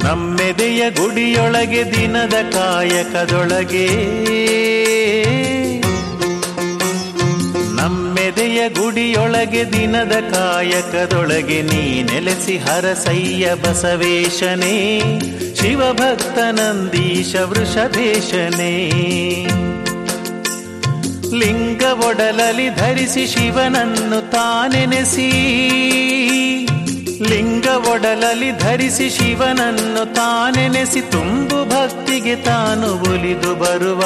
ನಮ್ಮೆದೆಯ ಗುಡಿಯೊಳಗೆ ದಿನದ ಕಾಯಕದೊಳಗೆ ನಮ್ಮೆದೆಯ ಗುಡಿಯೊಳಗೆ ದಿನದ ಕಾಯಕದೊಳಗೆ ನೀ ನೆಲೆಸಿ ಹರಸಯ್ಯ ಬಸವೇಶನೇ ಶಿವಭಕ್ತ ನಂದೀಶ ವೃಷಭೇಶನೇ ಲಿಂಗ ಒಡಲಲಿ ಧರಿಸಿ ಶಿವನನ್ನು ತಾನೆನೆಸಿ ಲಿಂಗ ಒಡಲಲಿ ಧರಿಸಿ ಶಿವನನ್ನು ತಾನೆನೆಸಿ ತುಂಬು ಭಕ್ತಿಗೆ ತಾನು ಒಲಿದು ಬರುವ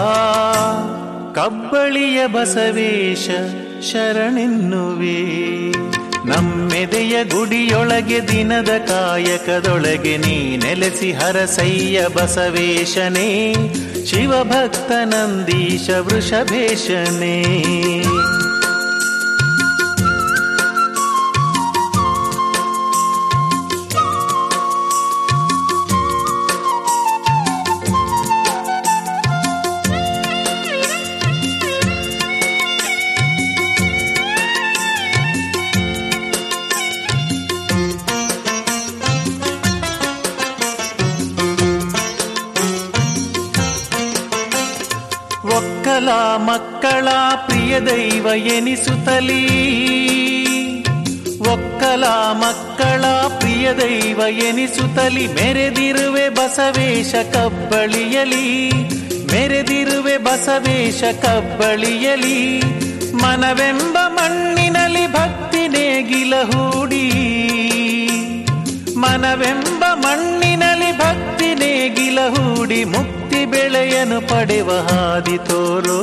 ಕಬ್ಬಳಿಯ ಬಸವೇಶ ಶರಣೆನ್ನುವೆ ನಮ್ಮೆದೆಯ ಗುಡಿಯೊಳಗೆ ದಿನದ ಕಾಯಕದೊಳಗೆ ನೀ ನೆಲೆಸಿ ಹರಸಯ್ಯ ಬಸವೇಶನೇ ಶಿವಭಕ್ತ ನಂದೀಶ ವೃಷಭೇಶನೇ ಒಕ್ಕಲ ಮಕ್ಕಳ ಪ್ರಿಯ ದೈವ ಎನಿಸುತ್ತಲೀ ಒಕ್ಕಲ ಮಕ್ಕಳ ಪ್ರಿಯ ದೈವ ಎನಿಸುತ್ತಲಿ ಮೆರೆದಿರುವೆ ಬಸವೇಶ ಕಬ್ಬಳಿಯಲಿ ಮೆರೆದಿರುವೆ ಬಸವೇಶ ಕಬ್ಬಳಿಯಲಿ ಮನವೆಂಬ ಮಣ್ಣಿನಲ್ಲಿ ಭಕ್ತಿ ನೇಗಿಲ ಹೂಡಿ ಮನವೆಂಬ ಮಣ್ಣಿನಲ್ಲಿ ಭಕ್ತಿ ನೇಗಿಲ ಹೂಡಿ ಮುಕ್ತಿ ಬೆಳೆಯನು ಪಡೆವ ಹಾದಿ ತೋರೋ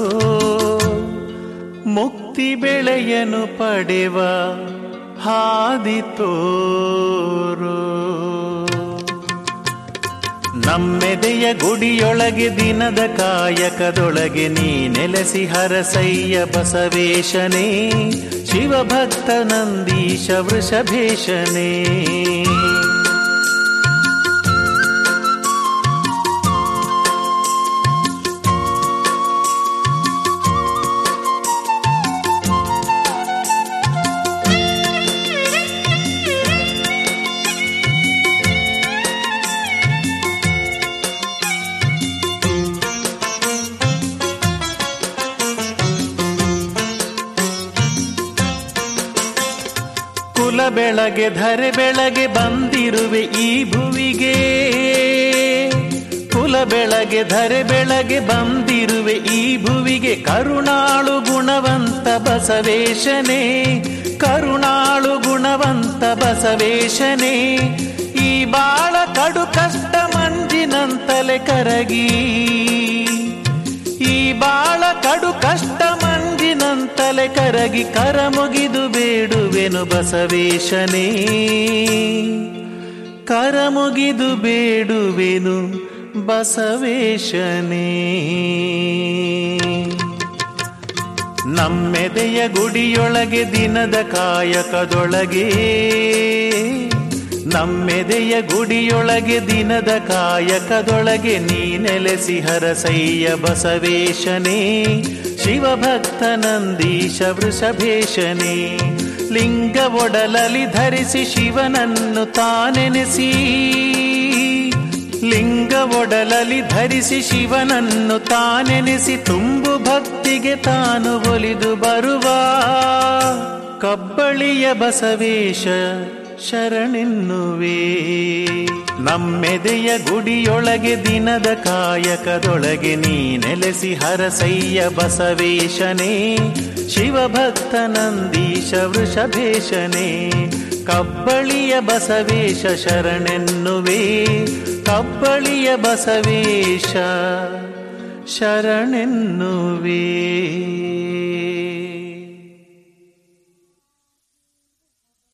ಮುಕ್ತಿ ಬೆಳೆಯನು ಪಡೆವ ಹಾದಿ ತೋರೋ ನಮ್ಮೆದೆಯ ಗುಡಿಯೊಳಗೆ ದಿನದ ಕಾಯಕದೊಳಗೆ ನೀ ನೆಲೆಸಿ ಹರಸಯ್ಯ ಬಸವೇಶನೇ ಶಿವಭಕ್ತ ನಂದೀಶ ವೃಷಭೇಶನೇ ಕುಲ ಬೆಳಗ್ಗೆ ಧರೆ ಬೆಳಗ್ಗೆ ಬಂದಿರುವೆ ಈ ಭುವಿಗೆ ಕುಲ ಬೆಳಗ್ಗೆ ಧರೆ ಬೆಳಗ್ಗೆ ಬಂದಿರುವೆ ಈ ಭುವಿಗೆ ಕರುಣಾಳು ಗುಣವಂತ ಬಸವೇಶನೇ ಕರುಣಾಳು ಗುಣವಂತ ಬಸವೇಶನೇ ಈ ಬಾಳ ಕಡು ಕಷ್ಟ ಮಂಜಿನಂತಲೆ ಕರಗಿ ಈ ಬಾಳ ಕಡು ಕಷ್ಟ ಮಂಜಿನಂತಲೆ ಕರಗಿ ಕರ ಮುಗಿದು ಬೇಡುವೆನು ಬಸವೇಶನೇ ಕರ ಮುಗಿದು ಬೇಡುವೆನು ಬಸವೇಶನೇ ನಮ್ಮೆದೆಯ ಗುಡಿಯೊಳಗೆ ದಿನದ ಕಾಯಕದೊಳಗೆ ನಮ್ಮೆದೆಯ ಗುಡಿಯೊಳಗೆ ದಿನದ ಕಾಯಕದೊಳಗೆ ನೀ ನೆಲೆಸಿ ಹರಸಯ್ಯ ಬಸವೇಶನೇ ಶಿವಭಕ್ತ ನಂದೀಶ ವೃಷಭೇಶನೇ ಲಿಂಗ ಒಡಲಲಿ ಧರಿಸಿ ಶಿವನನ್ನು ತಾನೆನೆಸಿ ಲಿಂಗ ಒಡಲಲಿ ಧರಿಸಿ ಶಿವನನ್ನು ತಾನೆನೆಸಿ ತುಂಬು ಭಕ್ತಿಗೆ ತಾನು ಒಲಿದು ಬರುವ ಕಬ್ಬಳಿಯ ಬಸವೇಶ ಶರಣೆನ್ನುವೆ ನಮ್ಮೆದೆಯ ಗುಡಿಯೊಳಗೆ ದಿನದ ಕಾಯಕದೊಳಗೆ ನೀ ನೆಲೆಸಿ ಹರಸಯ್ಯ ಬಸವೇಶನೇ ಶಿವಭಕ್ತ ನಂದೀಶ ವೃಷಭೇಶನೇ ಕಬ್ಬಳಿಯ ಬಸವೇಶ ಶರಣೆನ್ನುವೆ ಕಬ್ಬಳಿಯ ಬಸವೇಶ ಶರಣೆನ್ನುವೆ